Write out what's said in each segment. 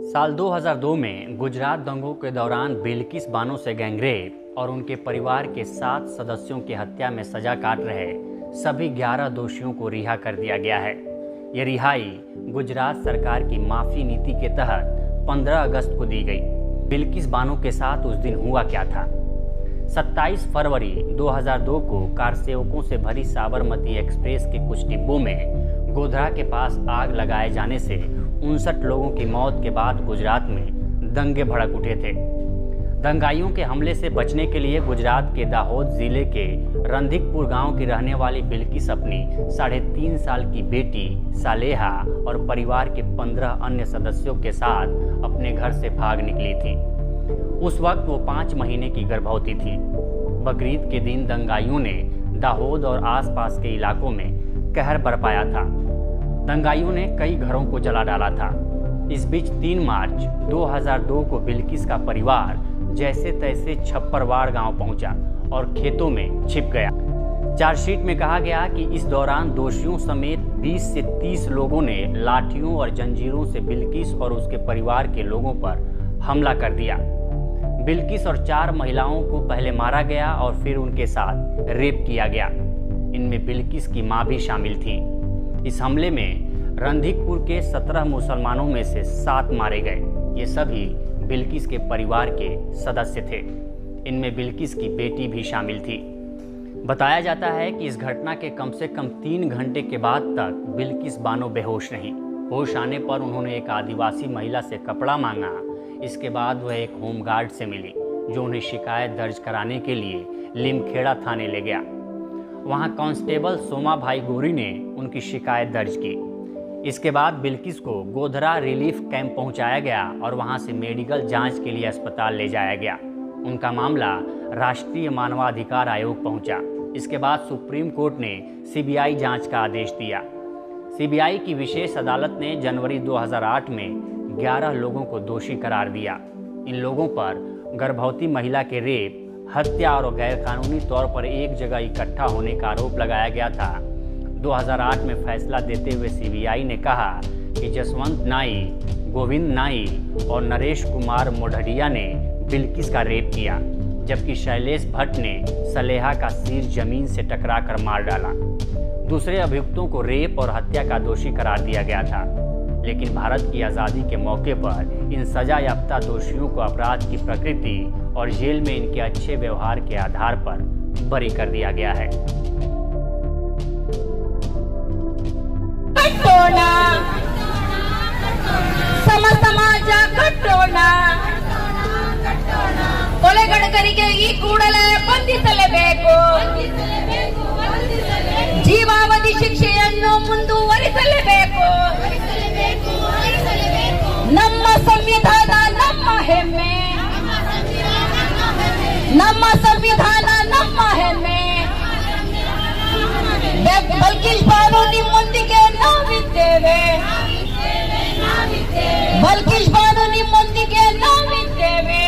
साल 2002 में गुजरात दंगों के दौरान बिल्किस बानो से गैंगरेप और उनके परिवार के सात सदस्यों की हत्या में सजा काट रहे सभी 11 दोषियों को रिहा कर दिया गया है ये रिहाई गुजरात सरकार की माफी नीति के तहत 15 अगस्त को दी गई बिल्किस बानो के साथ उस दिन हुआ क्या था 27 फरवरी 2002 को कार सेवकों से भरी साबरमती एक्सप्रेस के कुछ डिब्बों में गोधरा के पास आग लगाए जाने से उनसठ लोगों की मौत के बाद गुजरात में दंगे भड़क उठे थे दंगाइयों के हमले से बचने के लिए गुजरात के दाहोद जिले के रंधिकपुर गांव की रहने वाली बिल्किस अपनी साढ़े तीन साल की बेटी सालेहा और परिवार के पंद्रह अन्य सदस्यों के साथ अपने घर से भाग निकली थी उस वक्त वो पाँच महीने की गर्भवती थी बकरीद के दिन दंगाइयों ने दाहोद और आसपास के इलाकों में कहर बरपाया था दंगाइयों ने कई घरों को जला डाला था इस बीच 3 मार्च 2002 को बिल्किस का परिवार जैसे तैसे छप्परवाड़ गांव पहुंचा और खेतों में छिप गया चार्जशीट में कहा गया कि इस दौरान दोषियों समेत 20 से 30 लोगों ने लाठियों और जंजीरों से बिल्किस और उसके परिवार के लोगों पर हमला कर दिया बिल्किस और चार महिलाओं को पहले मारा गया और फिर उनके साथ रेप किया गया इनमें बिल्किस की मां भी शामिल थी इस हमले में रंधिकपुर के सत्रह मुसलमानों में से सात मारे गए ये सभी बिल्किस के परिवार के सदस्य थे इनमें बिल्किस की बेटी भी शामिल थी बताया जाता है कि इस घटना के कम से कम तीन घंटे के बाद तक बिल्किस बानो बेहोश रही होश आने पर उन्होंने एक आदिवासी महिला से कपड़ा मांगा इसके बाद वह एक होमगार्ड से मिली जो उन्हें शिकायत दर्ज कराने के लिए लिमखेड़ा थाने ले गया वहां कांस्टेबल सोमा भाई गोरी ने उनकी शिकायत दर्ज की इसके बाद बिल्किस को गोधरा रिलीफ कैंप पहुंचाया गया और वहां से मेडिकल जांच के लिए अस्पताल ले जाया गया उनका मामला राष्ट्रीय मानवाधिकार आयोग पहुंचा इसके बाद सुप्रीम कोर्ट ने सीबीआई जांच का आदेश दिया सीबीआई की विशेष अदालत ने जनवरी 2008 में 11 लोगों को दोषी करार दिया इन लोगों पर गर्भवती महिला के रेप हत्या और गैरकानूनी तौर पर एक जगह इकट्ठा होने का आरोप लगाया गया था 2008 में फैसला देते हुए सीबीआई ने कहा कि जसवंत नाई गोविंद नाई और नरेश कुमार मोढडिया ने बिल्किस का रेप किया जबकि शैलेश भट्ट ने सलेहा का सिर जमीन से टकरा कर मार डाला दूसरे अभियुक्तों को रेप और हत्या का दोषी करार दिया गया था लेकिन भारत की आज़ादी के मौके पर इन सजा याफ्ता दोषियों को अपराध की प्रकृति और जेल में इनके अच्छे व्यवहार के आधार पर बरी कर दिया गया है ಕಟ್ಟೋಣ ಸಮ ಸಮಾಜ ಕಟ್ಟೋಣ ಕೊಲೆಗಡಕರಿಗೆ ಈ ಕೂಡಲೇ ಬಂಧಿಸಲೇಬೇಕು ಜೀವಾವಧಿ ಶಿಕ್ಷೆಯನ್ನು ಮುಂದುವರಿಸಲೇಬೇಕು ನಮ್ಮ ಸಂವಿಧಾನ ನಮ್ಮ ಹೆಮ್ಮೆ ನಮ್ಮ ಸಂವಿಧಾನ ನಮ್ಮ ಹೆಮ್ಮೆ ಬಲ್ಕಿಲ್ ಬಾನು ನಿಮ್ಮೊಂದಿಗೆ ನಾವಿದ್ದೇವೆ ಬಲ್ಕಿಲ್ ಬಾನು ನಿಮ್ಮೊಂದಿಗೆ ನಾವಿದ್ದೇವೆ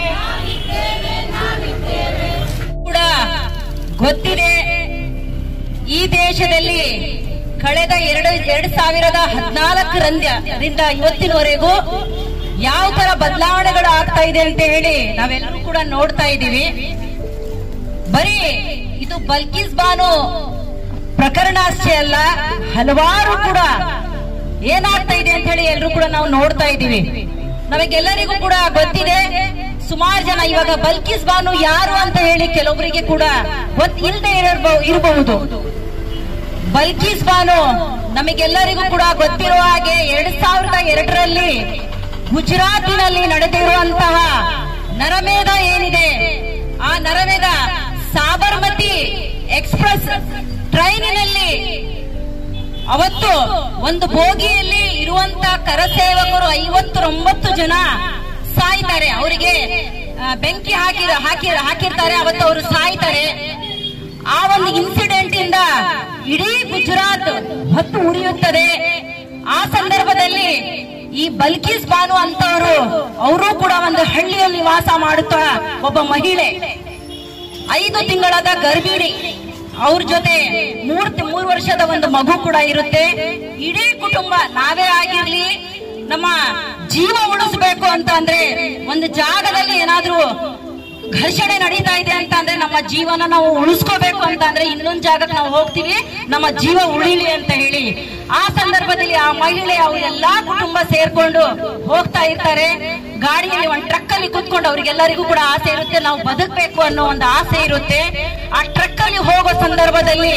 ಕೂಡ ಗೊತ್ತಿದೆ ಈ ದೇಶದಲ್ಲಿ ಕಳೆದ ಎರಡು ಎರಡ್ ಸಾವಿರದ ಹದಿನಾಲ್ಕರಿಂದ ಇವತ್ತಿನವರೆಗೂ ಯಾವ ತರ ಬದಲಾವಣೆಗಳು ಆಗ್ತಾ ಇದೆ ಅಂತ ಹೇಳಿ ನಾವೆಲ್ಲರೂ ಕೂಡ ನೋಡ್ತಾ ಇದ್ದೀವಿ ಬರೀ ಇದು ಬಲ್ಕಿಸ್ ಬಾನು ಪ್ರಕರಣ ಅಷ್ಟೇ ಅಲ್ಲ ಹಲವಾರು ಕೂಡ ಏನಾಗ್ತಾ ಇದೆ ಅಂತ ಹೇಳಿ ಎಲ್ಲರೂ ಕೂಡ ನಾವು ನೋಡ್ತಾ ಇದ್ದೀವಿ ನಮಗೆಲ್ಲರಿಗೂ ಕೂಡ ಗೊತ್ತಿದೆ ಸುಮಾರು ಜನ ಇವಾಗ ಬಲ್ಕಿಸ್ ಬಾನು ಯಾರು ಅಂತ ಹೇಳಿ ಕೆಲವೊಬ್ಬರಿಗೆ ಕೂಡ ಗೊತ್ತಿಲ್ಲದೆ ಇರಬಹುದು ಬಲ್ಕಿಸ್ ಬಾನು ನಮಗೆಲ್ಲರಿಗೂ ಕೂಡ ಗೊತ್ತಿರುವ ಹಾಗೆ ಎರಡ್ ಸಾವಿರದ ಎರಡರಲ್ಲಿ ಗುಜರಾತಿನಲ್ಲಿ ನಡೆದಿರುವಂತಹ ನರಮೇಧ ಏನಿದೆ ಆ ನರಮೇಧ ಸಾಬರ್ಮತಿ ಎಕ್ಸ್ಪ್ರೆಸ್ ಟ್ರೈನಿನಲ್ಲಿ ಅವತ್ತು ಒಂದು ಬೋಗಿಯಲ್ಲಿ ಇರುವಂತ ಕರಸೇವಕರು ಐವತ್ತೊಂಬತ್ತು ಜನ ಸಾಯ್ತಾರೆ ಅವರಿಗೆ ಬೆಂಕಿ ಹಾಕಿ ಹಾಕಿ ಹಾಕಿರ್ತಾರೆ ಅವತ್ತು ಅವರು ಸಾಯ್ತಾರೆ ಆ ಒಂದು ಇನ್ಸಿಡೆಂಟ್ ಇಂದ ಇಡೀ ಗುಜರಾತ್ ಹೊತ್ತು ಉರಿಯುತ್ತದೆ ಆ ಸಂದರ್ಭದಲ್ಲಿ ಈ ಬಲ್ಕಿಸ್ ಬಾನು ಅಂತವರು ಅವರು ಕೂಡ ಒಂದು ಹಳ್ಳಿಯಲ್ಲಿ ವಾಸ ಮಾಡುತ್ತಾ ಒಬ್ಬ ಮಹಿಳೆ ಐದು ತಿಂಗಳಾದ ಗರ್ಭಿಣಿ ಅವ್ರ ಜೊತೆ ಮೂರ್ ತಿ- ಮೂರ್ ವರ್ಷದ ಒಂದು ಮಗು ಕೂಡ ಇರುತ್ತೆ ಇಡೀ ಕುಟುಂಬ ನಾವೇ ಆಗಿರ್ಲಿ ನಮ್ಮ ಜೀವ ಉಳಿಸ್ಬೇಕು ಅಂತ ಅಂದ್ರೆ ಒಂದು ಜಾಗದಲ್ಲಿ ಏನಾದ್ರೂ ಘರ್ಷಣೆ ನಡೀತಾ ಇದೆ ಅಂತ ಅಂದ್ರೆ ನಮ್ಮ ಜೀವನ ನಾವು ಉಳಿಸ್ಕೋಬೇಕು ಅಂತ ಅಂದ್ರೆ ಇನ್ನೊಂದ್ ಜಾಗಕ್ಕೆ ನಾವು ಹೋಗ್ತೀವಿ ನಮ್ಮ ಜೀವ ಉಳಿಲಿ ಅಂತ ಹೇಳಿ ಆ ಸಂದರ್ಭದಲ್ಲಿ ಆ ಮಹಿಳೆ ಅವ್ರ ಎಲ್ಲಾ ಕುಟುಂಬ ಸೇರ್ಕೊಂಡು ಹೋಗ್ತಾ ಇರ್ತಾರೆ ಗಾಡಿಯಲ್ಲಿ ಒಂದ್ ಟ್ರಕ್ ಅಲ್ಲಿ ಕುತ್ಕೊಂಡು ಅವ್ರಿಗೆಲ್ಲರಿಗೂ ಕೂಡ ಆಸೆ ಇರುತ್ತೆ ನಾವು ಬದುಕಬೇಕು ಅನ್ನೋ ಒಂದು ಆಸೆ ಇರುತ್ತೆ ಆ ಟ್ರಕ್ ಅಲ್ಲಿ ಹೋಗೋ ಸಂದರ್ಭದಲ್ಲಿ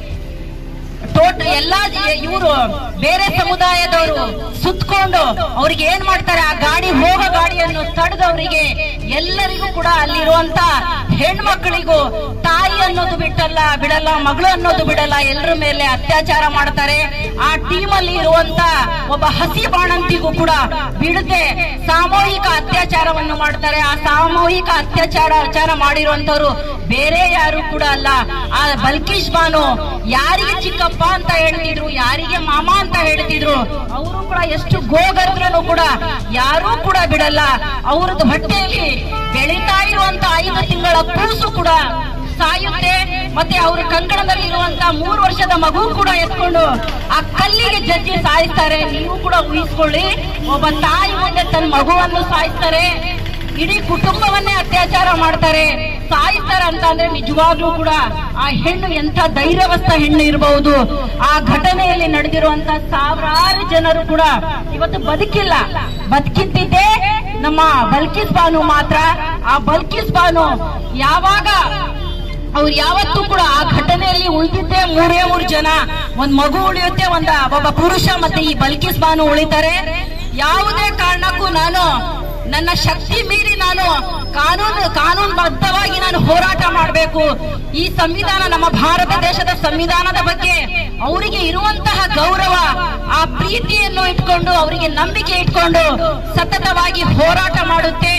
ಟೋಟ್ ಎಲ್ಲಾ ಇವರು ಬೇರೆ ಸಮುದಾಯದವರು ಸುತ್ಕೊಂಡು ಅವ್ರಿಗೆ ಏನ್ ಮಾಡ್ತಾರೆ ಆ ಗಾಡಿ ಹೋಗೋ ಗಾಡಿಯನ್ನು ತಡೆದು ಅವರಿಗೆ ಎಲ್ಲರಿಗೂ ಕೂಡ ಅಲ್ಲಿರುವಂತ ಹೆಣ್ಮಕ್ಳಿಗೂ ತಾಯಿ ಅನ್ನೋದು ಬಿಟ್ಟಲ್ಲ ಬಿಡಲ್ಲ ಮಗಳು ಅನ್ನೋದು ಬಿಡಲ್ಲ ಎಲ್ಲರ ಮೇಲೆ ಅತ್ಯಾಚಾರ ಮಾಡ್ತಾರೆ ಆ ಟೀಮ್ ಅಲ್ಲಿ ಇರುವಂತ ಒಬ್ಬ ಹಸಿ ಬಾಣಂತಿಗೂ ಕೂಡ ಬಿಡದೆ ಸಾಮೂಹಿಕ ಅತ್ಯಾಚಾರವನ್ನು ಮಾಡ್ತಾರೆ ಆ ಸಾಮೂಹಿಕ ಅತ್ಯಾಚಾರ ಆಚಾರ ಮಾಡಿರುವಂತವ್ರು ಬೇರೆ ಯಾರು ಕೂಡ ಅಲ್ಲ ಆ ಬಲ್ಕೀಶ್ ಬಾನು ಯಾರಿಗೆ ಚಿಕ್ಕಪ್ಪ ಅಂತ ಹೇಳ್ತಿದ್ರು ಯಾರಿಗೆ ಮಾಮ ಅಂತ ಹೇಳ್ತಿದ್ರು ಅವರು ಕೂಡ ಎಷ್ಟು ಗೋಗರ್ದ್ರೂ ಕೂಡ ಯಾರೂ ಕೂಡ ಬಿಡಲ್ಲ ಅವ್ರದ್ದು ಹೊಟ್ಟೆಯಲ್ಲಿ ಬೆಳೀತಾ ಇರುವಂತ ಐದು ತಿಂಗಳ ಕೂಸು ಕೂಡ ಸಾಯುತ್ತೆ ಮತ್ತೆ ಅವ್ರ ಕಂಕಣದಲ್ಲಿ ಇರುವಂತ ಮೂರು ವರ್ಷದ ಮಗು ಕೂಡ ಎತ್ಕೊಂಡು ಆ ಕಲ್ಲಿಗೆ ಜಜ್ಜಿ ಸಾಯಿಸ್ತಾರೆ ನೀವು ಕೂಡ ಊಹಿಸ್ಕೊಳ್ಳಿ ಒಬ್ಬ ತಾಯಿ ಮುಂದೆ ತನ್ನ ಮಗುವನ್ನು ಸಾಯಿಸ್ತಾರೆ ಇಡೀ ಕುಟುಂಬವನ್ನೇ ಅತ್ಯಾಚಾರ ಮಾಡ್ತಾರೆ ಸಾಯಿಸ್ತಾರೆ ಅಂತ ಅಂದ್ರೆ ನಿಜವಾಗ್ಲೂ ಕೂಡ ಆ ಹೆಣ್ಣು ಎಂಥ ಧೈರ್ಯವಸ್ಥ ಹೆಣ್ಣು ಇರಬಹುದು ಆ ಘಟನೆಯಲ್ಲಿ ನಡೆದಿರುವಂತ ಸಾವಿರಾರು ಜನರು ಕೂಡ ಇವತ್ತು ಬದುಕಿಲ್ಲ ಬದುಕಿದ್ದಿದ್ದೇ ನಮ್ಮ ಬಲ್ಕಿಸ್ ಬಾನು ಮಾತ್ರ ಆ ಬಲ್ಕಿಸ್ ಬಾನು ಯಾವಾಗ ಅವ್ರು ಯಾವತ್ತೂ ಕೂಡ ಆ ಘಟನೆಯಲ್ಲಿ ಉಳಿದಿದ್ದೇ ಮೂರೇ ಮೂರು ಜನ ಒಂದ್ ಮಗು ಉಳಿಯುತ್ತೆ ಒಂದ ಒಬ್ಬ ಪುರುಷ ಮತ್ತೆ ಈ ಬಲ್ಕಿಸ್ ಬಾನು ಉಳಿತಾರೆ ಯಾವುದೇ ಕಾರಣಕ್ಕೂ ನಾನು ನನ್ನ ಶಕ್ತಿ ಮೀರಿ ನಾನು ಕಾನೂನು ಕಾನೂನುಬದ್ಧವಾಗಿ ನಾನು ಹೋರಾಟ ಮಾಡಬೇಕು ಈ ಸಂವಿಧಾನ ನಮ್ಮ ಭಾರತ ದೇಶದ ಸಂವಿಧಾನದ ಬಗ್ಗೆ ಅವರಿಗೆ ಇರುವಂತಹ ಗೌರವ ಆ ಪ್ರೀತಿಯನ್ನು ಇಟ್ಕೊಂಡು ಅವರಿಗೆ ನಂಬಿಕೆ ಇಟ್ಕೊಂಡು ಸತತವಾಗಿ ಹೋರಾಟ ಮಾಡುತ್ತೆ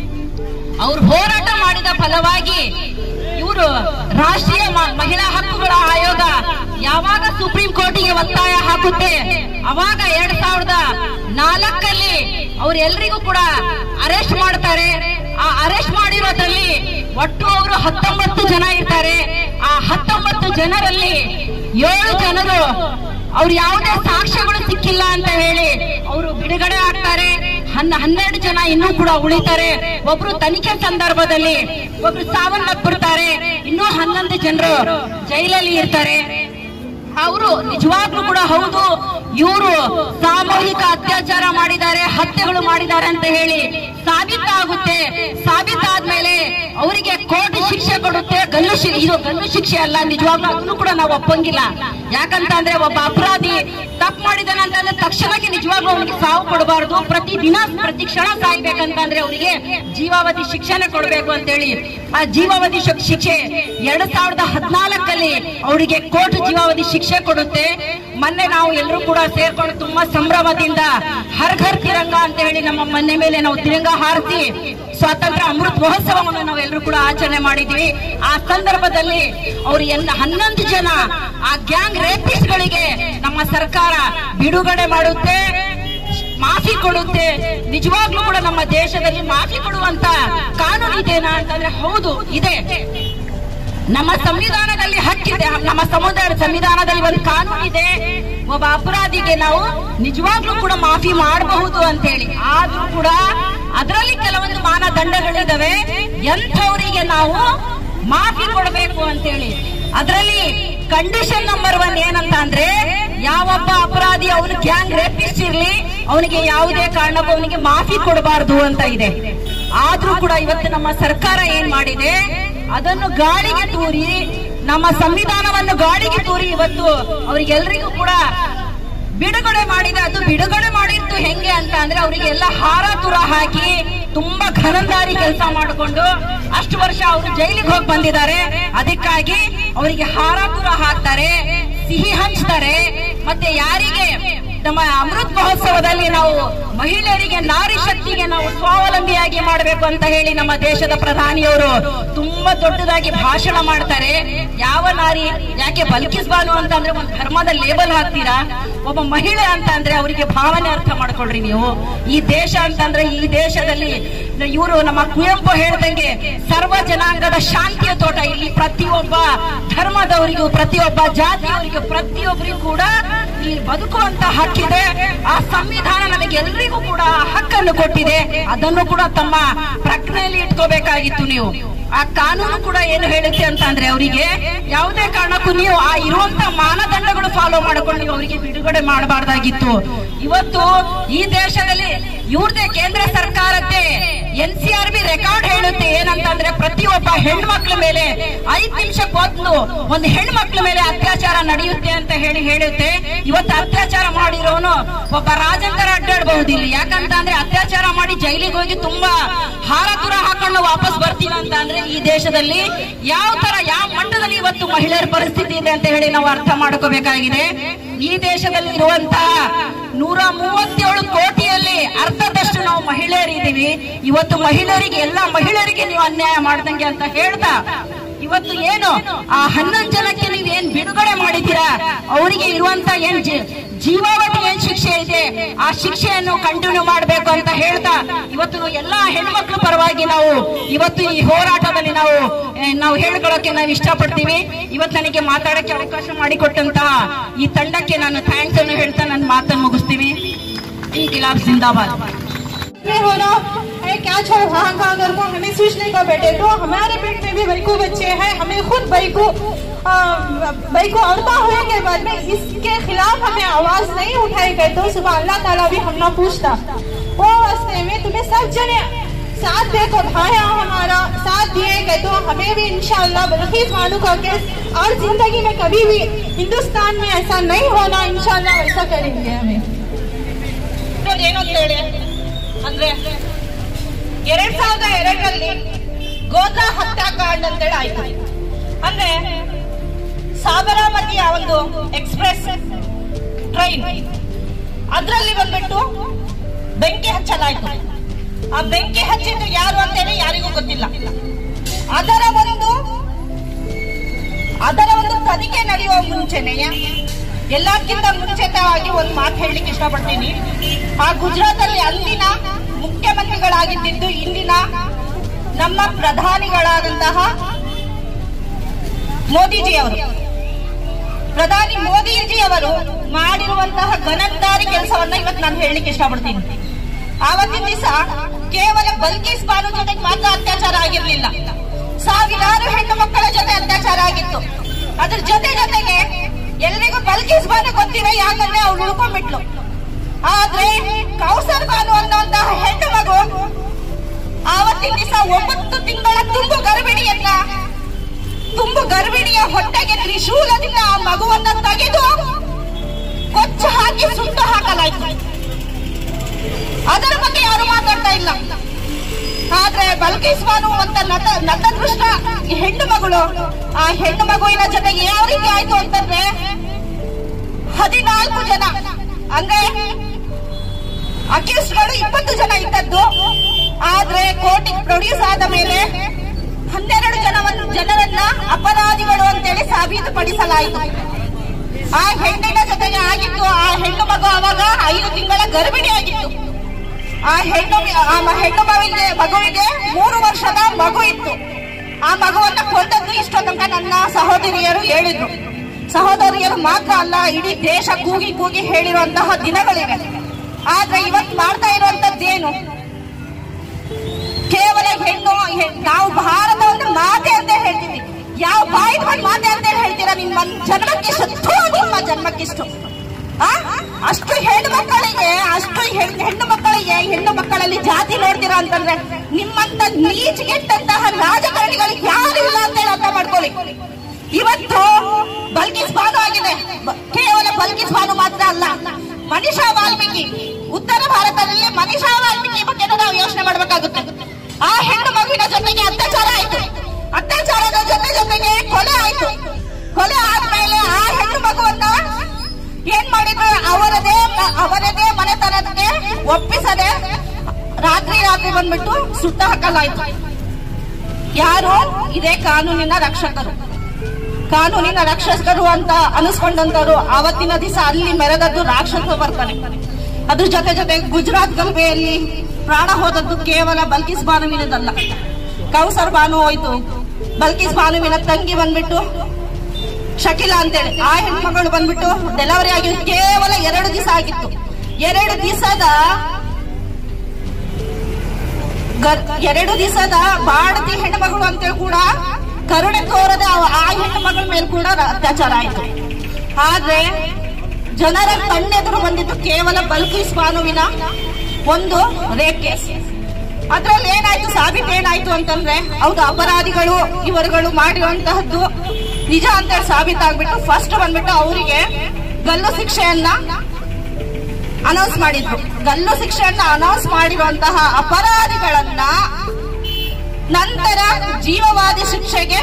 ಅವ್ರು ಹೋರಾಟ ಮಾಡಿದ ಫಲವಾಗಿ ಇವರು ರಾಷ್ಟ್ರೀಯ ಮ- ಮಹಿಳಾ ಹಕ್ಕುಗಳ ಆಯೋಗ ಯಾವಾಗ ಸುಪ್ರೀಂ ಕೋರ್ಟಿಗೆ ಒತ್ತಾಯ ಹಾಕುತ್ತೆ ಅವಾಗ ಎರಡ್ ಸಾವಿರದ ನಾಲ್ಕಲ್ಲಿ ಅವ್ರೆಲ್ರಿಗೂ ಕೂಡ ಅರೆಸ್ಟ್ ಮಾಡ್ತಾರೆ ಆ ಅರೆಸ್ಟ್ ಮಾಡಿರೋದ್ರಲ್ಲಿ ಒಟ್ಟು ಅವರು ಹತ್ತೊಂಬತ್ತು ಜನ ಇರ್ತಾರೆ ಆ ಹತ್ತೊಂಬತ್ತು ಜನರಲ್ಲಿ ಏಳು ಜನರು ಅವ್ರು ಯಾವುದೇ ಸಾಕ್ಷ್ಯಗಳು ಸಿಕ್ಕಿಲ್ಲ ಅಂತ ಹೇಳಿ ಅವರು ಬಿಡುಗಡೆ ಆಗ್ತಾರೆ ಹನ್ನ ಹನ್ನೆರಡು ಜನ ಇನ್ನೂ ಕೂಡ ಉಳಿತಾರೆ ಒಬ್ರು ತನಿಖೆ ಸಂದರ್ಭದಲ್ಲಿ ಒಬ್ರು ಸಾವನ್ನಪ್ಪಿರ್ತಾರೆ ಇನ್ನೂ ಹನ್ನೊಂದು ಜನರು ಜೈಲಲ್ಲಿ ಇರ್ತಾರೆ ಅವರು ನಿಜವಾಗ್ಲೂ ಕೂಡ ಹೌದು ಇವರು ಸಾಮೂಹಿಕ ಅತ್ಯಾಚಾರ ಮಾಡಿದ್ದಾರೆ ಹತ್ಯೆಗಳು ಮಾಡಿದ್ದಾರೆ ಅಂತ ಹೇಳಿ ಸಾಬೀತಾಗುತ್ತೆ ಸಾಬೀತಾದ್ಮೇಲೆ ಅವರಿಗೆ ಕೋರ್ಟ್ ಶಿಕ್ಷೆ ಕೊಡುತ್ತೆ ಗಲ್ಲು ಶಿ- ಇದು ಗಲ್ಲು ಶಿಕ್ಷೆ ಅಲ್ಲ ನಿಜವಾಗ್ಲೂ ಅದನ್ನು ಕೂಡ ನಾವು ಒಪ್ಪಂಗಿಲ್ಲ ಯಾಕಂತ ಅಂದ್ರೆ ಒಬ್ಬ ಅಪರಾಧಿ ತಪ್ಪು ಮಾಡಿದಾನೆ ಅಂತಂದ್ರೆ ತಕ್ಷಣಕ್ಕೆ ನಿಜವಾಗ್ಲೂ ಅವನಿಗೆ ಸಾವು ಕೊಡಬಾರದು ಪ್ರತಿ ದಿನ ಪ್ರತಿ ಕ್ಷಣ ಸಾಯ್ಬೇಕಂತಂದ್ರೆ ಅವರಿಗೆ ಜೀವಾವಧಿ ಶಿಕ್ಷೆನೆ ಕೊಡಬೇಕು ಅಂತೇಳಿ ಆ ಜೀವಾವಧಿ ಶಿ- ಶಿಕ್ಷೆ ಎರಡ್ ಸಾವಿರದ ಹದಿನಾಲ್ಕಲ್ಲಿ ಅವರಿಗೆ ಕೋರ್ಟ್ ಜೀವಾವಧಿ ಶಿಕ್ಷೆ ಕೊಡುತ್ತೆ ಮೊನ್ನೆ ನಾವು ಎಲ್ಲರೂ ಕೂಡ ಸೇರ್ಕೊಂಡು ತುಂಬಾ ಸಂಭ್ರಮದಿಂದ ಹರ್ ಘರ್ ತಿರಂಗ ಅಂತ ಹೇಳಿ ನಮ್ಮ ಮನೆ ಮೇಲೆ ನಾವು ತಿರಂಗ ಹಾರಿಸಿ ಸ್ವಾತಂತ್ರ್ಯ ಅಮೃತ ಮಹೋತ್ಸವವನ್ನು ನಾವು ಎಲ್ಲರೂ ಕೂಡ ಆಚರಣೆ ಮಾಡಿದ್ವಿ ಆ ಸಂದರ್ಭದಲ್ಲಿ ಅವರು ಎಲ್ಲ ಹನ್ನೊಂದು ಜನ ಆ ಗ್ಯಾಂಗ್ ರೇಪಿಸ್ಟ್ ಗಳಿಗೆ ನಮ್ಮ ಸರ್ಕಾರ ಬಿಡುಗಡೆ ಮಾಡುತ್ತೆ ಮಾಫಿ ಕೊಡುತ್ತೆ ನಿಜವಾಗ್ಲೂ ಕೂಡ ನಮ್ಮ ದೇಶದಲ್ಲಿ ಮಾಫಿ ಕೊಡುವಂತ ಕಾನೂನು ಇದೆನಾ ಅಂತಂದ್ರೆ ಹೌದು ಇದೆ ನಮ್ಮ ಸಂವಿಧಾನದಲ್ಲಿ ಹಕ್ಕಿದೆ ನಮ್ಮ ಸಮುದಾಯ ಸಂವಿಧಾನದಲ್ಲಿ ಒಂದು ಕಾನೂನು ಇದೆ ಒಬ್ಬ ಅಪರಾಧಿಗೆ ನಾವು ನಿಜವಾಗ್ಲೂ ಕೂಡ ಮಾಫಿ ಮಾಡಬಹುದು ಅಂತ ಹೇಳಿ ಆದ್ರೂ ಕೂಡ ಅದರಲ್ಲಿ ಕೆಲವೊಂದು ಮಾನದಂಡಗಳಿದಾವೆ ಎಂಥವರಿಗೆ ನಾವು ಮಾಫಿ ಕೊಡಬೇಕು ಅಂತೇಳಿ ಅದರಲ್ಲಿ ಕಂಡೀಷನ್ ನಂಬರ್ ಒನ್ ಏನಂತ ಅಂದ್ರೆ ಯಾವೊಬ್ಬ ಅಪರಾಧಿ ಅವನು ಗ್ಯಾಂಗ್ ರೇಪಿಸ್ಟ್ ಇರ್ಲಿ ಅವನಿಗೆ ಯಾವುದೇ ಕಾರಣಕ್ಕೂ ಅವನಿಗೆ ಮಾಫಿ ಕೊಡಬಾರದು ಅಂತ ಇದೆ ಆದ್ರೂ ಕೂಡ ಇವತ್ತು ನಮ್ಮ ಸರ್ಕಾರ ಏನ್ ಮಾಡಿದೆ ಅದನ್ನು ಗಾಳಿಗೆ ತೂರಿ ನಮ್ಮ ಸಂವಿಧಾನವನ್ನು ಗಾಳಿಗೆ ತೂರಿ ಇವತ್ತು ಅವರಿಗೆಲ್ಲರಿಗೂ ಕೂಡ ಬಿಡುಗಡೆ ಮಾಡಿದೆ ಅದು ಬಿಡುಗಡೆ ಮಾಡಿದ್ದು ಹೆಂಗೆ ಅಂತ ಅಂದ್ರೆ ಅವರಿಗೆಲ್ಲ ಹಾರ ತುರ ಹಾಕಿ ತುಂಬಾ ಘನಂದಾರಿ ಕೆಲಸ ಮಾಡಿಕೊಂಡು ಅಷ್ಟು ವರ್ಷ ಅವರು ಜೈಲಿಗೆ ಹೋಗಿ ಬಂದಿದ್ದಾರೆ ಅದಕ್ಕಾಗಿ ಅವರಿಗೆ ಹಾರ ತುರ ಹಾಕ್ತಾರೆ ಸಿಹಿ ಹಂಚ್ತಾರೆ ಮತ್ತೆ ಯಾರಿಗೆ ನಮ್ಮ ಅಮೃತ್ ಮಹೋತ್ಸವದಲ್ಲಿ ನಾವು ಮಹಿಳೆಯರಿಗೆ ನಾರಿ ಶಕ್ತಿಗೆ ನಾವು ಸ್ವಾವಲಂಬಿಯಾಗಿ ಮಾಡಬೇಕು ಅಂತ ಹೇಳಿ ನಮ್ಮ ದೇಶದ ಪ್ರಧಾನಿಯವರು ತುಂಬಾ ದೊಡ್ಡದಾಗಿ ಭಾಷಣ ಮಾಡ್ತಾರೆ ಯಾವ ನಾರಿ ಯಾಕೆ ಬಲ್ಕಿಸ್ ಬಾನು ಅಂತ ಅಂದ್ರೆ ಒಂದು ಧರ್ಮದ ಲೇಬಲ್ ಹಾಕ್ತೀರಾ ಒಬ್ಬ ಮಹಿಳೆ ಅಂತ ಅಂದ್ರೆ ಅವರಿಗೆ ಭಾವನೆ ಅರ್ಥ ಮಾಡ್ಕೊಳ್ರಿ ನೀವು ಈ ದೇಶ ಅಂತಂದ್ರೆ ಈ ದೇಶದಲ್ಲಿ ಇವರು ನಮ್ಮ ಕುವೆಂಪು ಹೇಳ್ದಂಗೆ ಸರ್ವ ಜನಾಂಗದ ಶಾಂತಿಯ ತೋಟ ಇಲ್ಲಿ ಪ್ರತಿಯೊಬ್ಬ ಧರ್ಮದವರಿಗೂ ಪ್ರತಿಯೊಬ್ಬ ಜಾತಿಯವರಿಗೂ ಪ್ರತಿಯೊಬ್ಬರಿಗೂ ಕೂಡ ಈ ಬದುಕುವಂತ ಹಕ್ಕು ಹಕ್ಕಿದೆ ಆ ಸಂವಿಧಾನ ನಮಗೆಲ್ಲರಿಗೂ ಕೂಡ ಆ ಹಕ್ಕನ್ನು ಕೊಟ್ಟಿದೆ ಅದನ್ನು ಕೂಡ ತಮ್ಮ ಪ್ರಜ್ಞೆಯಲ್ಲಿ ಇಟ್ಕೋಬೇಕಾಗಿತ್ತು ನೀವು ಆ ಕಾನೂನು ಕೂಡ ಏನು ಹೇಳುತ್ತೆ ಅಂತ ಅಂದ್ರೆ ಅವರಿಗೆ ಯಾವುದೇ ಕಾರಣಕ್ಕೂ ನೀವು ಆ ಇರುವಂತ ಮಾನದಂಡಗಳು ಫಾಲೋ ಮಾಡಿಕೊಂಡು ನೀವು ಅವರಿಗೆ ಬಿಡುಗಡೆ ಮಾಡಬಾರ್ದಾಗಿತ್ತು ಇವತ್ತು ಈ ದೇಶದಲ್ಲಿ ಇವ್ರದೇ ಕೇಂದ್ರ ಸರ್ಕಾರದ್ದೇ N C R B record ಹೇಳುತ್ತೆ ಏನಂತಂದ್ರೆ ಪ್ರತಿಯೊಬ್ಬ ಹೆಣ್ಮಕ್ಳ ಮೇಲೆ ಐದ್ ನಿಮಿಷಕ್ಕೊಂದು ಒಂದು ಹೆಣ್ಮಕ್ಳ ಮೇಲೆ ಅತ್ಯಾಚಾರ ನಡೆಯುತ್ತೆ ಅಂತ ಹೇಳಿ ಹೇಳುತ್ತೆ ಇವತ್ತು ಅತ್ಯಾಚಾರ ಮಾಡಿರೋನು ಒಬ್ಬ ರಾಜಂತರ ಅಡ್ಡಾಡಬಹುದು ಇಲ್ಲಿ ಯಾಕಂತ ಅಂದ್ರೆ ಅತ್ಯಾಚಾರ ಮಾಡಿ ಜೈಲಿಗೆ ಹೋಗಿ ತುಂಬಾ ಹಾರ ತುರ ಹಾಕೊಂಡು ವಾಪಸ್ ಬರ್ತೀವಿ ಅಂತ ಅಂದ್ರೆ ಈ ದೇಶದಲ್ಲಿ ಯಾವ ತರ ಯಾವ ಮಟ್ಟದಲ್ಲಿ ಇವತ್ತು ಮಹಿಳೆಯರ ಪರಿಸ್ಥಿತಿ ಇದೆ ಅಂತ ಹೇಳಿ ನಾವು ಅರ್ಥ ಮಾಡ್ಕೋಬೇಕಾಗಿದೆ ಈ ದೇಶದಲ್ಲಿ ಇರುವಂತಹ ನೂರ ಮೂವತ್ತೇಳು ಕೋಟಿಯಲ್ಲಿ ಅರ್ಧದಷ್ಟು ನಾವು ಮಹಿಳೆಯರಿದ್ದೀವಿ ಇವತ್ತು ಮಹಿಳೆಯರಿಗೆ ಎಲ್ಲಾ ಮಹಿಳೆಯರಿಗೆ ನೀವು ಅನ್ಯಾಯ ಮಾಡ್ದಂಗೆ ಅಂತ ಹೇಳ್ತಾ ಇವತ್ತು ಏನು ಆ ಹನ್ನೊಂದು ಜನಕ್ಕೆ ನೀವು ಏನ್ ಬಿಡುಗಡೆ ಮಾಡಿದ್ದೀರಾ ಅವರಿಗೆ ಇರುವಂತ ಏನ್ ಜೀ- ಜೀವಾವಧಿ ಏನ್ ಶಿಕ್ಷೆ ಇದೆ ಆ ಶಿಕ್ಷೆಯನ್ನು ಕಂಟಿನ್ಯೂ ಮಾಡಬೇಕು ಅಂತ ಹೇಳ್ತಾ ಇವತ್ತು ಎಲ್ಲಾ ಹೆಣ್ಮಕ್ಳ ಪರವಾಗಿ ನಾವು ಇವತ್ತು ಈ ಹೋರಾಟದಲ್ಲಿ ನಾವು ಏ, ನಾವು ಹೇಳ್ಕೊಳ್ಳೋಕೆ ನಾವು ಇಷ್ಟಪಡ್ತೀವಿ ಇವತ್ತು ನನಗೆ ಮಾತಾಡಕ್ಕೆ ಅವಕಾಶ ಮಾಡಿಕೊಟ್ಟಂತಹ ಈ ತಂಡಕ್ಕೆ ನಾನು ಥ್ಯಾಂಕ್ಸ್ ಅನ್ನು ಹೇಳ್ತಾ ನನ್ನ ಮಾತನ್ನು ಮುಗಿಸ್ತೀನಿ ಈ ಗಿಲಾಫ್ ಜಿಂದಾಬಾದ್ में होना है क्या छोड़ वहाँ का अगर को हमें सोचने का बेटे तो हमारे पेट में भी बैकू बच्चे हैं हमें खुद बैकू बैकू औरता होने के बाद में इसके खिलाफ हमें आवाज नहीं उठाई गई तो सुबह अल्लाह ताला भी हम ना पूछता वो वास्ते में तुम्हें सब जने साथ देखो भाया हमारा साथ दिए गए तो हमें भी इंशाल्लाह बल्कि मानू का केस और जिंदगी में कभी भी हिंदुस्तान में ऐसा नहीं होना इंशाल्लाह वैसा करेंगे हमें ಏನು ಅಂತ ಹೇಳಿ ಅಂದ್ರೆ ಎರಡ್ ಸಾವಿರದ ಎರಡರಲ್ಲಿ ಗೋದ್ರಾ ಹತ್ಯಾಕಾಂಡ ಅಂತೇಳಿ ಆಯ್ತು ಅಂದ್ರೆ ಸಾಬರಾಮತಿಯ ಒಂದು ಎಕ್ಸ್ಪ್ರೆಸ್ ಟ್ರೈನ್ ಅದರಲ್ಲಿ ಬಂದ್ಬಿಟ್ಟು ಬೆಂಕಿ ಹಚ್ಚಲಾಯ್ತು ಆ ಬೆಂಕಿ ಹಚ್ಚಿದ್ದು ಯಾರು ಅಂತೇಳಿ ಯಾರಿಗೂ ಗೊತ್ತಿಲ್ಲ ಅದರ ಒಂದು ಅದರ ಒಂದು ತನಿಖೆ ನಡೆಯುವ ಮುಂಚೆನೆಯ ಎಲ್ಲಕ್ಕಿಂತ ಮುಂಚಿತವಾಗಿ ಒಂದು ಮಾತು ಹೇಳಲಿಕ್ಕೆ ಇಷ್ಟಪಡ್ತೀನಿ ಆ ಗುಜರಾತ್ ಅಲ್ಲಿ ಅಲ್ಲಿನ ಮುಖ್ಯಮಂತ್ರಿಗಳಾಗಿದ್ದು ಇಂದಿನ ನಮ್ಮ ಪ್ರಧಾನಿಗಳಾದಂತಹ ಮೋದಿಜಿ ಅವರು ಪ್ರಧಾನಿ ಮೋದಿಜಿ ಅವರು ಮಾಡಿರುವಂತಹ ಗನಂದಾರಿ ಕೆಲಸವನ್ನ ಇವತ್ತು ನಾನು ಹೇಳಲಿಕ್ಕೆ ಇಷ್ಟಪಡ್ತೀನಿ ಆವತ್ತಿನ ದಿವಸ ಕೇವಲ ಬಲ್ಕೀಸ್ ಬಾನು ಜೊತೆಗೆ ಮಾತ್ರ ಅತ್ಯಾಚಾರ ಆಗಿರ್ಲಿಲ್ಲ ಸಾವಿರಾರು ಹೆಣ್ಣು ಮಕ್ಕಳ ಜೊತೆ ಅತ್ಯಾಚಾರ ಆಗಿತ್ತು ಅದ್ರ ಜೊತೆ ಜೊತೆಗೆ ಎಲ್ರಿಗೂ ಬಲ್ಕೀಸ್ ಬಾನು ಗೊತ್ತಿದೆ ಯಾಕಂದ್ರೆ ಅವ್ಳು ಉಳ್ಕೊಂಡ್ಬಿಟ್ಲು ಆದ್ರೆ ಕೌಸರ್ ಬಾನು ಅನ್ನುವಂತಹ ಹೆಣ್ಣು ಮಗು ಆವತ್ತಿನ ದಿವಸ ಒಂಬತ್ತು ತಿಂಗಳ ತುಂಬು ಗರ್ಭಿಣಿಯನ್ನ ತುಂಬು ಗರ್ಭಿಣಿಯ ಹೊಟ್ಟೆಗೆ ತ್ರಿಶೂಲದಿಂದ ಆ ಮಗುವನ್ನ ತೆಗೆದು ಕೊಚ್ಚ ಹಾಕಿ ಸುಟ್ಟು ಹಾಕಲಾಯ್ತು ಅದರ ಬಗ್ಗೆ ಯಾರು ಮಾತಾಡ್ತಾ ಇಲ್ಲ ಆದ್ರೆ ಬಲ್ಕೀಸ್ ಬಾನು ಅಂತ ನಟ ನತದೃಷ್ಟ ಈ ಹೆಣ್ಣು ಮಗಳು ಆ ಹೆಣ್ಣು ಮಗುವಿನ ಜೊತೆಗೆ ಯಾವ ರೀತಿ ಆಯ್ತು ಅಂತಂದ್ರೆ ಹದಿನಾಲ್ಕು ಜನ ಅಂದ್ರೆ ಅಕ್ಯೂಸ್ಗಳು ಇಪ್ಪತ್ತು ಜನ ಇದ್ದದ್ದು ಆದ್ರೆ ಕೋರ್ಟಿಗೆ ಪ್ರೊಡ್ಯೂಸ್ ಆದ ಮೇಲೆ ಹನ್ನೆರಡು ಜನವನ್ನು ಜನರನ್ನ ಅಪರಾಧಿಗಳು ಅಂತೇಳಿ ಸಾಬೀತುಪಡಿಸಲಾಯಿತು ಆ ಹೆಣ್ಣಿನ ಜೊತೆಗೆ ಆಗಿತ್ತು ಆ ಹೆಣ್ಣು ಮಗು ಅವಾಗ ಐದು ತಿಂಗಳ ಗರ್ಭಿಣಿಯಾಗಿತ್ತು ಆ ಹೆಣ್ಣು ಆ ಮ- ಹೆಣ್ಣು ಮಗುವಿಗೆ ಮಗುವಿಗೆ ಮೂರು ವರ್ಷದ ಮಗು ಇತ್ತು ಆ ಮಗುವನ್ನ ಕೊಂದದ್ದು ಇಷ್ಟೋ ತನಕ ನನ್ನ ಸಹೋದರಿಯರು ಹೇಳಿದ್ರು ಸಹೋದರಿಯರು ಮಾತ್ರ ಅಲ್ಲ ಇಡೀ ದೇಶ ಕೂಗಿ ಕೂಗಿ ಹೇಳಿರುವಂತಹ ದಿನಗಳಿವೆ ಆದ್ರೆ ಇವತ್ತು ಮಾಡ್ತಾ ಇರುವಂತದ್ದೇನು ಕೇವಲ ಹೆಣ್ಣು ಹೆ- ನಾವು ಭಾರತ ಒಂದು ಮಾತೆ ಅಂತ ಹೇಳ್ತೀವಿ ಯಾವ ಬಾಯಿ ಬಂದ್ ಮಾತೆ ಅಂತ ಹೇಳ್ತೀರಾ ನಿಮ್ಮ ಜನ್ಮಕ್ಕಿಷ್ಟು ಥು, ನಿಮ್ಮ ಜನ್ಮಕ್ಕಿಷ್ಟು ಆ? ಅಷ್ಟು ಹೆಣ್ಣು ಮಕ್ಕಳಿಗೆ ಅಷ್ಟು ಹೆಣ್- ಹೆಣ್ಣು ಮಕ್ಕಳಿಗೆ ಹೆಣ್ಣು ಮಕ್ಕಳಲ್ಲಿ ಜಾತಿ ನೋಡ್ತೀರಾ ಅಂತಂದ್ರೆ ನಿಮ್ಮಂತ ನೀಚಿಗೆಟ್ಟಂತಹ ರಾಜಕಾರಣಿಗಳಿಗೆ ಯಾರು ಇಲ್ಲ ಅಂತ ಹೇಳಿ ಅರ್ಥ ಮಾಡ್ಕೊಳ್ಳಿ ಇವತ್ತು ಬಲ್ಕಿಸ್ ಬಾನು ಆಗಿದೆ ಬ- ಕೇವಲ ಬಲ್ಕಿಸ್ ಬಾನು ಮಾತ್ರ ಅಲ್ಲ ಮನಿಷಾ ವಾಲ್ಮೀಕಿ ಉತ್ತರ ಭಾರತದಲ್ಲಿ ಮನಿಷಾ ವಾಲ್ಮೀಕಿ ಬಗ್ಗೆ ನಾವು ಯೋಚನೆ ಮಾಡಬೇಕಾಗುತ್ತೆ ಆ ಹೆಣ್ಣು ಮಗುವಿನ ಜೊತೆಗೆ ಅತ್ಯಾಚಾರ ಆಯ್ತು ಅತ್ಯಾಚಾರದ ಜೊತೆ ಜೊತೆಗೆ ಕೊಲೆ ಆಯ್ತು ಕೊಲೆ ಆದ್ಮೇಲೆ ಆ ಹೆಣ್ಣು ಮಗುವನ್ನ ಏನ್ ಮಾಡಿದ್ರು ಅವರದೇ ಮ- ಅವರದೇ ಮನೆತನಕ್ಕೆ ಒಪ್ಪಿಸದೆ ರಾತ್ರಿ ರಾತ್ರಿ ಬಂದ್ಬಿಟ್ಟು ಸುಟ್ಟ ಹಾಕಲಾಯ್ತು ಯಾರು ಇದೇ ಕಾನೂನಿನ ರಕ್ಷಕರು ಕಾನೂನಿನ ರಕ್ಷಕರು ಅಂತ ಅನಿಸ್ಕೊಂಡಂತವ್ರು ಆವತ್ತಿನ ದಿವಸ ಅಲ್ಲಿ ಮೆರೆದದ್ದು ರಾಕ್ಷಸ ಬರ್ತಾನೆ ಅದ್ರ ಜೊತೆ ಜೊತೆ ಗುಜರಾತ್ ಗಲಭೆಯಲ್ಲಿ ಪ್ರಾಣ ಹೋದದ್ದು ಕೇವಲ ಬಲ್ಕಿಸ್ ಬಾನುವಿನದಲ್ಲ ಕೌಸರ್ ಬಾನು ಹೋಯ್ತು ಬಲ್ಕಿಸ್ ಬಾನುವಿನ ತಂಗಿ ಬಂದ್ಬಿಟ್ಟು ಶಕಿಲಾ ಅಂತೇಳಿ ಆ ಹೆಣ್ಮಗಳು ಬಂದ್ಬಿಟ್ಟು ಡೆಲಿವರಿ ಆಗಿ ಕೇವಲ ಎರಡು ದಿವಸ ಆಗಿತ್ತು ಎರಡು ದಿವಸದ ಗರ್- ಎರಡು ದಿವಸದ ಬಾಡತಿ ಹೆಣ್ಮಗಳು ಅಂತೇಳಿ ಕೂಡ ಕರುಣೆ ತೋರದ ಆ- ಆ ಹೆಣ್ಣು ಮಗಳ ಮೇಲೆ ಕೂಡ ರ- ಅತ್ಯಾಚಾರ ಆಯ್ತು ಆದ್ರೆ ಜನರ ಕಣ್ಣೆದುರು ಬಂದಿದ್ದು ಕೇವಲ ಬಲ್ಕೀಸ್ ಬಾನುವಿನ ಒಂದು ರೇಪ್ ಕೇಸ್ ಅದ್ರಲ್ಲಿ ಏನಾಯ್ತು ಸಾಬೀತು ಏನಾಯ್ತು ಅಂತಂದ್ರೆ ಹೌದು ಅಪರಾಧಿಗಳು ಇವರುಗಳು ಮಾಡಿರುವಂತಹದ್ದು ನಿಜ ಅಂತೇಳಿ ಸಾಬೀತಾಗ್ಬಿಟ್ಟು ಫಸ್ಟ್ ಬಂದ್ಬಿಟ್ಟು ಅವರಿಗೆ ಗಲ್ಲು ಶಿಕ್ಷೆಯನ್ನ ಅನೌನ್ಸ್ ಮಾಡಿದ್ರು ಗಲ್ಲು ಶಿಕ್ಷೆಯನ್ನ ಅನೌನ್ಸ್ ಮಾಡಿರುವಂತಹ ಅಪರಾಧಿಗಳನ್ನ ನಂತರ ಜೀವವಾದಿ ಶಿಕ್ಷೆಗೆ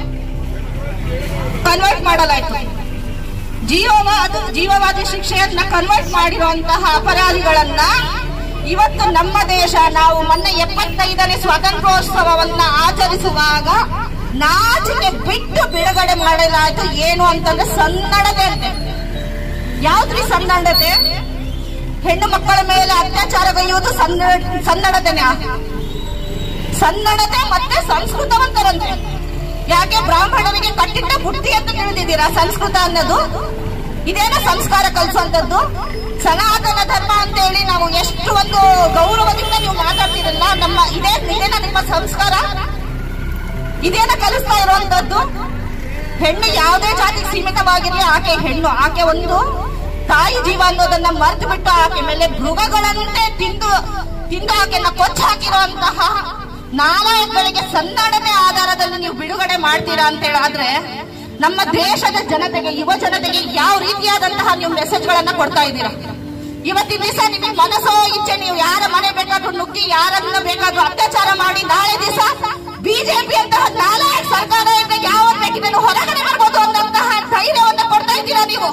ಕನ್ವರ್ಟ್ ಮಾಡಲಾಯ್ತು ಜೀವವಾದ ಜೀವವಾದಿ ಶಿಕ್ಷೆಯನ್ನ ಕನ್ವರ್ಟ್ ಮಾಡಿರುವಂತಹ ಅಪರಾಧಿಗಳನ್ನ ಇವತ್ತು ನಮ್ಮ ದೇಶ ನಾವು ಮೊನ್ನೆ ಎಪ್ಪತ್ತೈದನೇ ಸ್ವಾತಂತ್ರ್ಯೋತ್ಸವವನ್ನ ಆಚರಿಸುವಾಗ ನಾಚಿಕೆ ಬಿಟ್ಟು ಬಿಡುಗಡೆ ಮಾಡಲಾಯ್ತು ಏನು ಅಂತಂದ್ರೆ ಸನ್ನಡತೆ ಅಂತೆ ಯಾವ್ದ್ರಿ ಸನ್ನಡತೆ ಹೆಣ್ಣು ಮಕ್ಕಳ ಮೇಲೆ ಅತ್ಯಾಚಾರಗೈಯುವುದು ಸನ್ನ ಸನ್ನಡತೆನ ಸನ್ನಡತೆ ಮತ್ತೆ ಸಂಸ್ಕೃತವಂತರಂತೆ ಯಾಕೆ ಬ್ರಾಹ್ಮಣರಿಗೆ ಕಟ್ಟಿಟ್ಟ ಬುಟ್ಟಿ ಅಂತ ತಿಳಿದಿದ್ದೀರಾ ಸಂಸ್ಕೃತ ಅನ್ನೋದು ಇದೇನ ಸಂಸ್ಕಾರ ಕಲಿಸುವಂತದ್ದು ಸನಾತನ ಧರ್ಮ ಅಂತ ಹೇಳಿ ನಾವು ಎಷ್ಟು ಒಂದು ಗೌರವದಿಂದ ನೀವು ಮಾತಾಡ್ತಿರಲ್ಲ ನಮ್ಮ ಇದೇ ಇದೇನ ನಿಮ್ಮ ಸಂಸ್ಕಾರ ಇದೇನ ಕಲಿಸ್ತಾ ಇರುವಂತದ್ದು ಹೆಣ್ಣು ಯಾವುದೇ ಜಾತಿಗೆ ಸೀಮಿತವಾಗಿರ್ಲಿ ಆಕೆ ಹೆಣ್ಣು ಆಕೆ ಒಂದು ತಾಯಿ ಜೀವ ಅನ್ನೋದನ್ನ ಮರೆತು ಬಿಟ್ಟು ಆಕೆ ಮೇಲೆ ಮೃಗಗಳಂತೆ ತಿಂದು ತಿಂದು ಆಕೆನ ಕೊಚ್ಚ ಹಾಕಿರುವಂತಹ ನಾಲಾಯಕಗಳಿಗೆ ಸನ್ನಡನೆ ಆಧಾರದಲ್ಲಿ ನೀವು ಬಿಡುಗಡೆ ಮಾಡ್ತೀರಾ ಅಂತ ಹೇಳಾದ್ರೆ ನಮ್ಮ ದೇಶದ ಜನತೆಗೆ ಯುವ ಜನತೆಗೆ ಯಾವ ರೀತಿಯಾದಂತಹ ನೀವು ಮೆಸೇಜ್ಗಳನ್ನ ಕೊಡ್ತಾ ಇದ್ದೀರಾ ಇವತ್ತಿನ ದಿವಸ ನಿಮಗೆ ಮನಸ್ಸೋ ಇಚ್ಛೆ ನೀವು ಯಾರ ಮನೆ ಬೇಕಾದ್ರೂ ನುಗ್ಗಿ ಯಾರನ್ನ ಬೇಕಾದ್ರೂ ಅತ್ಯಾಚಾರ ಮಾಡಿ ನಾಳೆ ದಿವಸ ಬಿಜೆಪಿ ಅಂತಹ ನಾಲಾಯಕ ಸರ್ಕಾರ ಇದ್ರೆ ಯಾವ ಬೇಕಿದ್ರೆ ಹೊರಗಡೆ ಬರ್ಬೋದು ಅನ್ನಂತಹ ಧೈರ್ಯವನ್ನ ಕೊಡ್ತಾ ಇದ್ದೀರಾ ನೀವು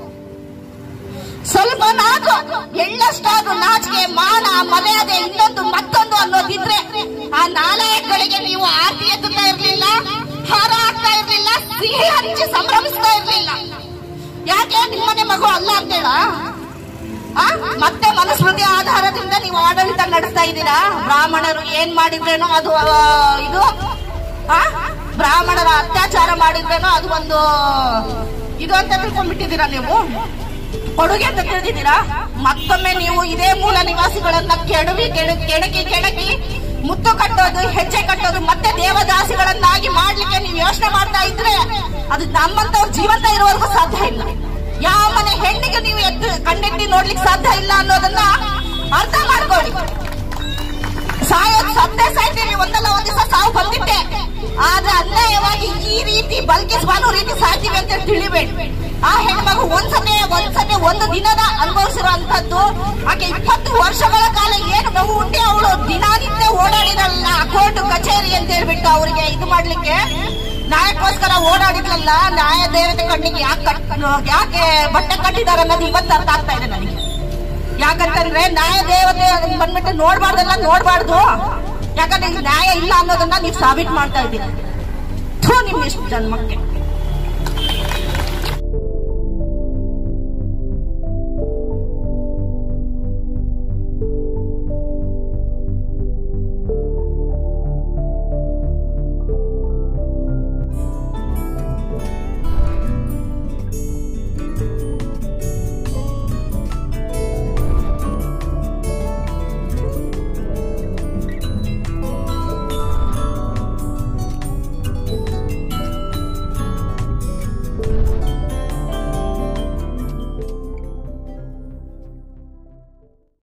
ಸ್ವಲ್ಪ ನಾಲ್ಕು ಎಳ್ಳಷ್ಟಾದ್ರೂ ನಾಚಿಕೆ ಮಾನ ಮರ್ಯಾದೆ ಇನ್ನೊಂದು ಮತ್ತೊಂದು ಅನ್ನೋದಿದ್ರೆ ಆ ನಾಲಾಯಕಗಳಿಗೆ ನೀವು ಆರತಿ ಎತ್ತುತ್ತಾ ಇರ್ಲಿಲ್ಲ ಹಾರ ಹಾಕ್ತಾ ಇರ್ಲಿಲ್ಲ ಸಿಹಿ ಹಂಚಿ ಸಂಭ್ರಮಿಸ್ತಾ ಇರ್ಲಿಲ್ಲ ಯಾಕೆ ನಿಮ್ಮನೆ ಮಗು ಅಲ್ಲ ಅಂತೇಳ ಆ? ಮತ್ತೆ ಮನುಸ್ಮೃತಿ ಆಧಾರದಿಂದ ನೀವು ಆಡಳಿತ ನಡೆಸ್ತಾ ಇದ್ದೀರಾ ಬ್ರಾಹ್ಮಣರು ಏನ್ ಮಾಡಿದ್ರೇನೋ ಅದು ಆ, ಇದು ಆ? ಬ್ರಾಹ್ಮಣರ ಅತ್ಯಾಚಾರ ಮಾಡಿದ್ರೇನೋ ಅದು ಒಂದು ಇದು ಅಂತ ತಿಳ್ಕೊಂಡ್ಬಿಟ್ಟಿದ್ದೀರಾ ನೀವು ಕೊಡುಗೆ ಅಂತ ತಿಳಿದಿದ್ದೀರಾ ಮತ್ತೊಮ್ಮೆ ನೀವು ಇದೇ ಮೂಲ ನಿವಾಸಿಗಳನ್ನ ಕೆಡವಿ ಕೆಡ- ಕೆಣಕಿ ಕೆಣಕಿ ಮುತ್ತು ಕಟ್ಟೋದು ಹೆಜ್ಜೆ ಕಟ್ಟೋದು ಮತ್ತೆ ದೇವದಾಸಿಗಳನ್ನಾಗಿ ಮಾಡ್ಲಿಕ್ಕೆ ನೀವು ಯೋಚನೆ ಮಾಡ್ತಾ ಇದ್ರೆ ಅದು ನಮ್ಮಂತವ್ರ ಜೀವಂತ ಇರುವವರೆಗೂ ಸಾಧ್ಯ ಇಲ್ಲ ಯಾವ ಮನೆ ಹೆಣ್ಣಿಗೆ ನೀವು ಎದ್ದು ಕಣ್ಣೆತ್ತಿ ನೋಡ್ಲಿಕ್ಕೆ ಸಾಧ್ಯ ಇಲ್ಲ ಅನ್ನೋದನ್ನ ಅರ್ಥ ಮಾಡ್ಕೊಳ್ಳಿ ಸಾಯೋದ್ ಸತ್ತೇ ಸಾಯ್ತೀವಿ ಒಂದಲ್ಲ ಒಂದ್ ದಿವಸ ಸಾವು ಬಂದಿಟ್ಟೆ ಆದ್ರೆ ಅನ್ಯಾಯವಾಗಿ ಈ ರೀತಿ ಬಲ್ಕಿಸ್ ಬಾನು ರೀತಿ ಸಾಯ್ತೀವಿ ಅಂತ ತಿಳಿಬೇಡಿ ಆ ಹೆಣ್ಮಗು ಒಂದ್ಸತೆ ಒಂದ್ಸತೆ ಒಂದು ದಿನದ ಅನುಭವಿಸಿರುವಂತದ್ದು ಆಕೆ ಇಪ್ಪತ್ತು ವರ್ಷಗಳ ಕಾಲ ಏನು ಮಗು ಹುಟ್ಟಿ ಅವಳು ದಿನನಿತ್ಯ ಓಡಾಡಿದಲ್ಲ ಕೋರ್ಟ್ ಕಚೇರಿ ಅಂತ ಹೇಳ್ಬಿಟ್ಟು ಅವರಿಗೆ ಇದು ಮಾಡ್ಲಿಕ್ಕೆ ನ್ಯಾಯಕ್ಕೋಸ್ಕರ ಓಡಾಡಿದ್ಲಲ್ಲ ನ್ಯಾಯ ದೇವತೆ ಕಣ್ಣಿಗೆ ಯಾಕೆ ಕಟ್- ಯಾಕೆ ಬಟ್ಟೆ ಕಟ್ಟಿದಾರೆ ಅನ್ನೋದು ಇವತ್ತು ಅರ್ಥ ಆಗ್ತಾ ಇದೆ ನನಗೆ ಯಾಕಂತಂದ್ರೆ ನ್ಯಾಯ ದೇವತೆ ಬಂದ್ಬಿಟ್ಟು ನೋಡ್ಬಾರ್ದಲ್ಲ ನೋಡ್ಬಾರ್ದು ಯಾಕಂದ್ರೆ ಇಲ್ಲಿ ನ್ಯಾಯ ಇಲ್ಲ ಅನ್ನೋದನ್ನ ನೀವು ಸಾಬೀತು ಮಾಡ್ತಾ ಇದ್ದೀರಿ ಥೂ ನಿಮ್ ಇಷ್ಟು ಜನ್ಮಕ್ಕೆ